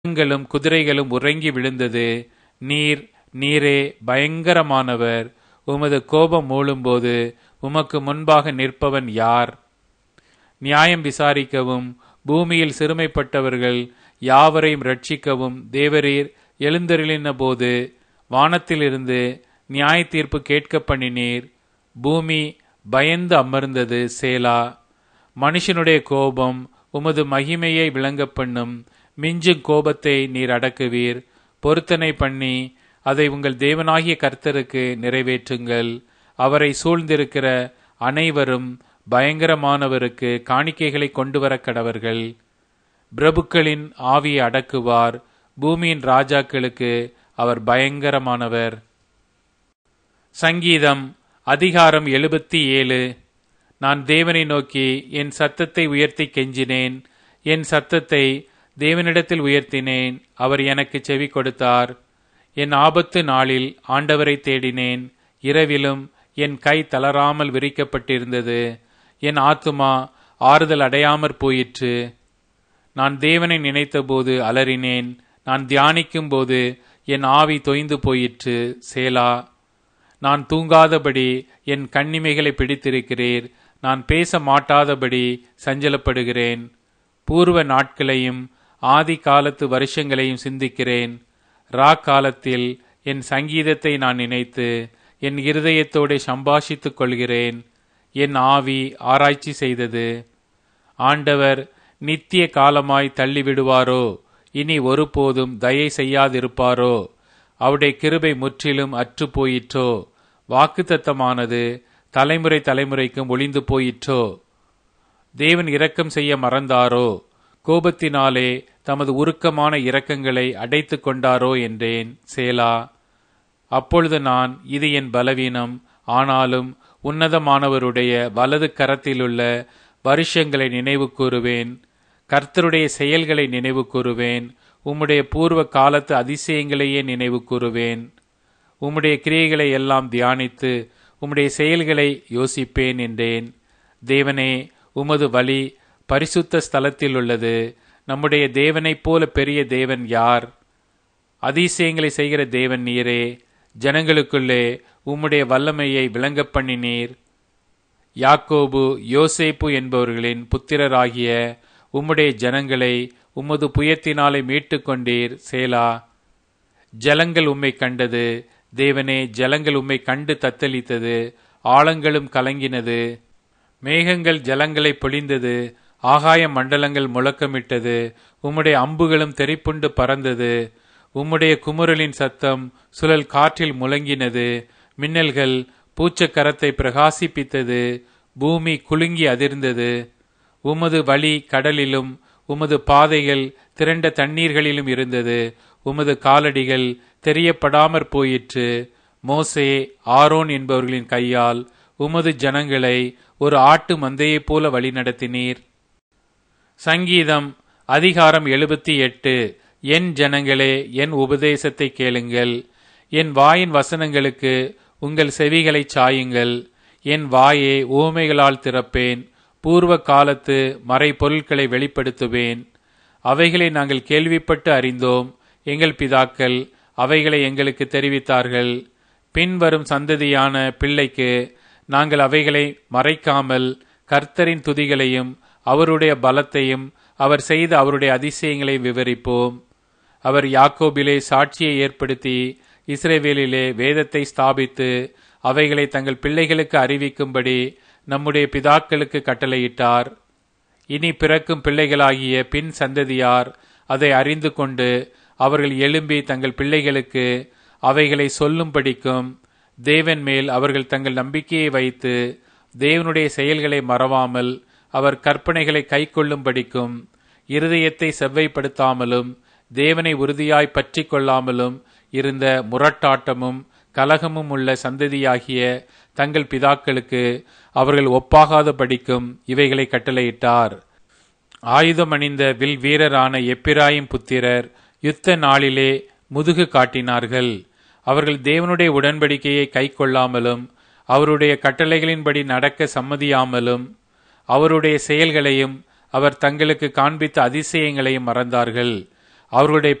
ரதங்களும் குதிரைகளும் உறங்கி விழுந்தது நீர் நீரே பயங்கரமானவர் உமது கோபம் மூளும்போது உமக்கு முன்பாக நிற்பவன் யார் நியாயம் விசாரிக்கவும் பூமியில் சிறுமைப்பட்டவர்கள் யாவரையும் ரட்சிக்கவும் தேவரீர் எழுந்தருளின போது வானத்திலிருந்து நியாய தீர்ப்பு கேட்க பண்ணினீர் பூமி பயந்து அமர்ந்தது சேலா மனுஷனுடைய கோபம் உமது மகிமையை விளங்கப் பண்ணும் மிஞ்சும் கோபத்தை நீர் அடக்குவீர் பொருத்தனை பண்ணி அதை உங்கள் தேவனாகிய கர்த்தருக்கு நிறைவேற்றுங்கள் அவரை சூழ்ந்திருக்கிற அனைவரும் பயங்கரமானவருக்கு காணிக்கைகளை கொண்டு வர கடவர்கள் பிரபுக்களின் ஆவியை அடக்குவார் பூமியின் ராஜாக்களுக்கு அவர் பயங்கரமானவர் சங்கீதம் அதிகாரம் எழுபத்தி ஏழு நான் தேவனை நோக்கி என் சத்தத்தை உயர்த்தி கெஞ்சினேன் என் சத்தத்தை தேவனிடத்தில் உயர்த்தினேன் அவர் எனக்கு செவி கொடுத்தார் என் ஆபத்து நாளில் ஆண்டவரை தேடினேன் இரவிலும் என் கை தளராமல் விரிக்கப்பட்டிருந்தது என் ஆத்துமா ஆறுதல் அடையாமற் போயிற்று நான் தேவனை நினைத்தபோது அலறினேன் நான் தியானிக்கும் போது என் ஆவி தொய்ந்து போயிற்று சேலா நான் தூங்காதபடி என் கண்ணிமைகளை பிடித்திருக்கிறீர் நான் பேச மாட்டாதபடி சஞ்சலப்படுகிறேன் பூர்வ நாட்களையும் ஆதி காலத்து வருஷங்களையும் சிந்திக்கிறேன் ரா காலத்தில் என் சங்கீதத்தை நான் நினைத்து என் இருதயத்தோടെ சம்பாஷித்துக் கொள்கிறேன் என் ஆவி ஆராய்ச்சி செய்தது ஆண்டவர் நித்திய காலமாய் தள்ளிவிடுவாரோ இனி ஒருபோதும் தயை செய்யாதிருப்பாரோ அவருடைய கிருபை முற்றிலும் அற்று போயிற்றோ வாக்குத்தத்தமானது தலைமுறை தலைமுறைக்கும் ஒளிந்து போயிற்றோ தேவன் இரக்கம் செய்ய மறந்தாரோ கோபத்தினாலே தமது உருக்கமான இரக்கங்களை அடைத்து கொண்டாரோ என்றேன் சேலா அப்பொழுது நான் இது என் பலவீனம் ஆனாலும் உன்னதமானவருடைய வலது கரத்திலுள்ள வருஷங்களை நினைவு கூறுவேன் கர்த்தருடைய செயல்களை நினைவு கூறுவேன் உம்முடைய பூர்வ காலத்து அதிசயங்களையே நினைவு கூறுவேன் உம்முடைய கிரியைகளை எல்லாம் தியானித்து உம்முடைய செயல்களை யோசிப்பேன் என்றேன் தேவனே உமது வழி பரிசுத்த ஸ்தலத்தில் உள்ளது நம்முடைய தேவனைப் போல பெரிய தேவன் யார் அதிசயங்களை செய்கிற தேவன் நீரே ஜனங்களுக்குள்ளே உம்முடைய வல்லமையை விளங்கப் பண்ணினீர் யாக்கோபு யோசேப்பு என்பவர்களின் புத்திரராகிய உம்முடைய ஜனங்களை உமது புயத்தினாலே மீட்டு கொண்டீர் சேலா ஜலங்கள் உம்மை கண்டது தேவனே ஜலங்கள் உம்மை கண்டு தத்தளித்தது ஆழங்களும் கலங்கினது மேகங்கள் ஜலங்களை பொழிந்தது ஆகாய மண்டலங்கள் முழக்கமிட்டது உம்முடைய அம்புகளும் தெரிப்புண்டு பறந்தது உம்முடைய குமுறலின் சத்தம் சுழல் காற்றில் முழங்கினது மின்னல்கள் பூச்சக்கரத்தை பிரகாசிப்பித்தது பூமி குலுங்கி அதிர்ந்தது உமது வழி கடலிலும் உமது பாதைகள் திரண்ட தண்ணீர்களிலும் இருந்தது உமது காலடிகள் தெரியப்படாமற் போயிற்று மோசே ஆரோன் என்பவர்களின் கையால் உமது ஜனங்களை ஒரு ஆட்டு மந்தையைப் போல வழிநடத்தினீர் சங்கீதம் அதிகாரம் எழுபத்தி எட்டு என் ஜனங்களே என் உபதேசத்தை கேளுங்கள் என் வாயின் வசனங்களுக்கு உங்கள் செவிகளை சாயுங்கள் என் வாயை ஊமைகளால் திறப்பேன் பூர்வ காலத்து மறை பொருட்களை வெளிப்படுத்துவேன் அவைகளை நாங்கள் கேள்விப்பட்டு அறிந்தோம் எங்கள் பிதாக்கள் அவைகளை எங்களுக்கு தெரிவித்தார்கள் பின்வரும் சந்ததியான பிள்ளைக்கு நாங்கள் அவைகளை மறைக்காமல் கர்த்தரின் துதிகளையும் அவருடைய பலத்தையும் அவர் செய்த அவருடைய அதிசயங்களை விவரிப்போம் அவர் யாக்கோபிலே சாட்சியை ஏற்படுத்தி இஸ்ரேவேலிலே வேதத்தை ஸ்தாபித்து அவைகளை தங்கள் பிள்ளைகளுக்கு அறிவிக்கும்படி நம்முடைய பிதாக்களுக்கு கட்டளையிட்டார் இனி பிறக்கும் பிள்ளைகளாகிய பின் சந்ததியார் அதை அறிந்து கொண்டு அவர்கள் எழும்பி தங்கள் பிள்ளைகளுக்கு அவைகளை சொல்லும்படிக்கும் தேவன் மேல் அவர்கள் தங்கள் நம்பிக்கையை வைத்து தேவனுடைய செயல்களை மறவாமல் அவர் கற்பனைகளை கை கொள்ளும்படிக்கும் இருதயத்தை செவ்வைப்படுத்தாமலும் தேவனை உறுதியாய் பற்றி கொள்ளாமலும் இருந்த முரட்டாட்டமும் கலகமும் உள்ள சந்ததியாகிய தங்கள் பிதாக்களுக்கு அவர்கள் ஒப்பாகாத படிக்கும் இவைகளை கட்டளையிட்டார் ஆயுதம் அணிந்த வில் வீரரான எப்பிராயும் புத்திரர் யுத்த நாளிலே முதுகு காட்டினார்கள் அவர்கள் தேவனுடைய உடன்படிக்கையை கை கொள்ளாமலும் அவருடைய கட்டளைகளின்படி நடக்க சம்மதியாமலும் அவருடைய செயல்களையும் அவர் தங்களுக்கு காண்பித்த அதிசயங்களையும் மறந்தார்கள் அவர்களுடைய